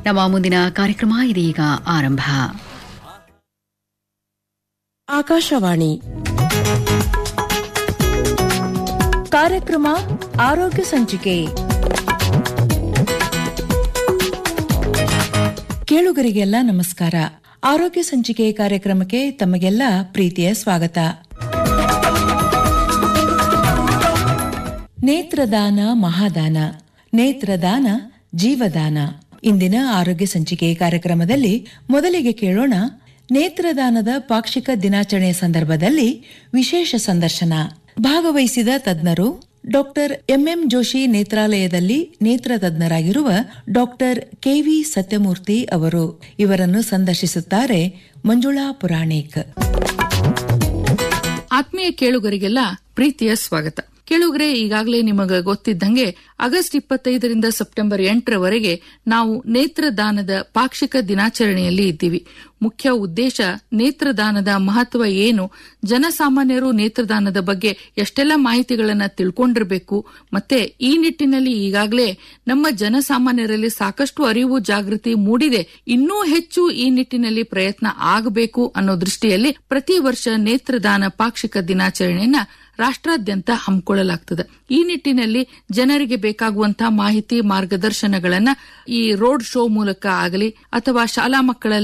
ನಮ್ಮ ಮುಂದಿನ ಕಾರ್ಯಕ್ರಮ ಇದೀಗ ಆರಂಭ ಆಕಾಶವಾಣಿ ಕಾರ್ಯಕ್ರಮ ಆರೋಗ್ಯ ಸಂಚಿಕೆ ಕೇಳುಗರಿಗೆಲ್ಲ ನಮಸ್ಕಾರ ಆರೋಗ್ಯ ಸಂಚಿಕೆ ಕಾರ್ಯಕ್ರಮಕ್ಕೆ ತಮಗೆಲ್ಲ ಪ್ರೀತಿಯ ಸ್ವಾಗತ ನೇತ್ರದಾನ ಮಹಾದಾನ ನೇತ್ರದಾನ ಜೀವದಾನ ಇಂದಿನ ಆರೋಗ್ಯ ಸಂಚಿಕೆ ಕಾರ್ಯಕ್ರಮದಲ್ಲಿ ಮೊದಲಿಗೆ ಕೇಳೋಣ ನೇತ್ರದಾನದ ಪಾಕ್ಷಿಕ ದಿನಾಚರಣೆಯ ಸಂದರ್ಭದಲ್ಲಿ ವಿಶೇಷ ಸಂದರ್ಶನ ಭಾಗವಹಿಸಿದ ತಜ್ಞರು ಡಾಕ್ಟರ್ ಎಂಎಂ ಜೋಶಿ ನೇತ್ರಾಲಯದಲ್ಲಿ ನೇತ್ರ ತಜ್ಞರಾಗಿರುವ ಡಾಕ್ಟರ್ ಕೆವಿ ಸತ್ಯಮೂರ್ತಿ ಅವರು ಇವರನ್ನು ಸಂದರ್ಶಿಸುತ್ತಾರೆ ಮಂಜುಳಾ ಪುರಾಣಿಕ್ ಆತ್ಮೀಯ ಕೇಳುಗರಿಗೆಲ್ಲ ಪ್ರೀತಿಯ ಸ್ವಾಗತ ಕೇಳುಗರೆ ಈಗಾಗಲೇ ನಿಮಗ ಗೊತ್ತಿದ್ದಂಗೆ ಆಗಸ್ಟ್ ಇಪ್ಪತ್ತೈದರಿಂದ ಸೆಪ್ಟೆಂಬರ್ ಎಂಟರವರೆಗೆ ನಾವು ನೇತ್ರದಾನದ ಪಾಕ್ಷಿಕ ದಿನಾಚರಣೆಯಲ್ಲಿ ಇದ್ದೀವಿ ಮುಖ್ಯ ಉದ್ದೇಶ ನೇತ್ರದಾನದ ಮಹತ್ವ ಏನು ಜನಸಾಮಾನ್ಯರು ನೇತ್ರದಾನದ ಬಗ್ಗೆ ಎಷ್ಟೆಲ್ಲ ಮಾಹಿತಿಗಳನ್ನ ತಿಳ್ಕೊಂಡಿರಬೇಕು ಮತ್ತೆ ಈ ನಿಟ್ಟಿನಲ್ಲಿ ಈಗಾಗಲೇ ನಮ್ಮ ಜನಸಾಮಾನ್ಯರಲ್ಲಿ ಸಾಕಷ್ಟು ಅರಿವು ಜಾಗೃತಿ ಮೂಡಿದೆ ಇನ್ನೂ ಹೆಚ್ಚು ಈ ನಿಟ್ಟಿನಲ್ಲಿ ಪ್ರಯತ್ನ ಆಗಬೇಕು ಅನ್ನೋ ದೃಷ್ಟಿಯಲ್ಲಿ ಪ್ರತಿ ವರ್ಷ ನೇತ್ರದಾನ ಪಾಕ್ಷಿಕ ದಿನಾಚರಣೆಯನ್ನ ರಾಷ್ಟ್ರಾದ್ಯಂತ ಹಮ್ಮಿಕೊಳ್ಳಲಾಗ್ತದೆ ಈ ನಿಟ್ಟಿನಲ್ಲಿ ಜನರಿಗೆ ಬೇಕಾಗುವಂತಹ ಮಾಹಿತಿ ಮಾರ್ಗದರ್ಶನಗಳನ್ನ ಈ ರೋಡ್ ಶೋ ಮೂಲಕ ಆಗಲಿ ಅಥವಾ ಶಾಲಾ ಮಕ್ಕಳ